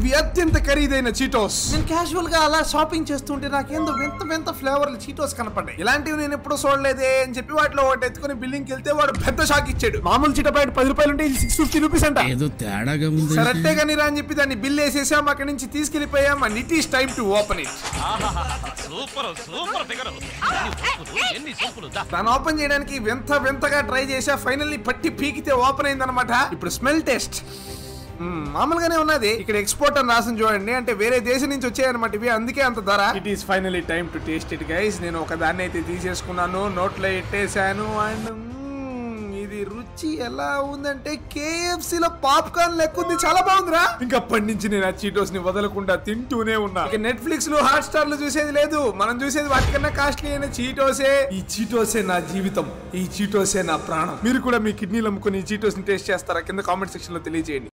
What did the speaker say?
ఇవి అత్యంత ఖరీదైన చీటోస్ నేను క్యాజువల్ గా అలా షాపింగ్ చేస్తుంటే నాకేందో వింత వింత ఫ్లేవర్లు చీటోస్ కనపడ్డాయి ఇలాంటివి నేను ఎప్పుడు చూడలేదే అని చెప్పి వాటిలో ఒకటి ఎత్తుకుని బిల్లింగ్ వెళ్తే వాడు పెద్ద షాక్ ఇచ్చాడు మామూలు చీట ప్యాకెట్ పది రూపాయలు ఉంటే సిక్స్ ఫిఫ్టీ రూపీస్ అంట ఏదో తేడాగా ఉంది సరట్టే కానీ రా అని చెప్పి దాన్ని బిల్ వేసేసాం అక్కడి నుంచి తీసుకెళ్లిపోయాం and it is time to open it super super figure ఎన్ని సూపులు దా దాన్ని ఓపెన్ చేయడానికి వింత వింతగా ట్రై చేసా ఫైనల్లీ పట్టి పీకితే ఓపెన్ అయిందనమాట ఇప్పుడు స్మెల్ టెస్ట్ మామూలుగానే ఉన్నది ఇక్కడ ఎక్స్పోర్ట్ అని రాసిన చూడండి అంటే వేరే దేశం నుంచి వచ్చాయన్నమాట ఇవి అందుకే అంత ధర it is finally time to taste it guys నేను ఒక దాన్ని అయితే తీసేసుకున్నాను నోట్లో ఎట్టేసాను అండ్ ఇది రుచి ఎలా ఉందంటే KFC లో పాప్కార్న్ లెక్కుంది చాలా బాగుందిరా ఇంకా అప్పటి నుంచి నేను ఆ చీటోస్ ని వదలకుండా తింటూనే ఉన్నా ఇక నెట్ఫ్లిక్స్ లో హాట్ స్టార్ లో చూసేది లేదు మనం చూసేది వాటికన్నా కాస్ట్లీ అయిన చీటోసే ఈ చీటోసే నా జీవితం ఈ చీటోసే నా ప్రాణం మీరు కూడా మీ కిడ్నీలు అమ్ముకుని ఈ చీటోస్ ని టేస్ట్ చేస్తారా కింద కామెంట్ సెక్షన్ లో తెలియజేయండి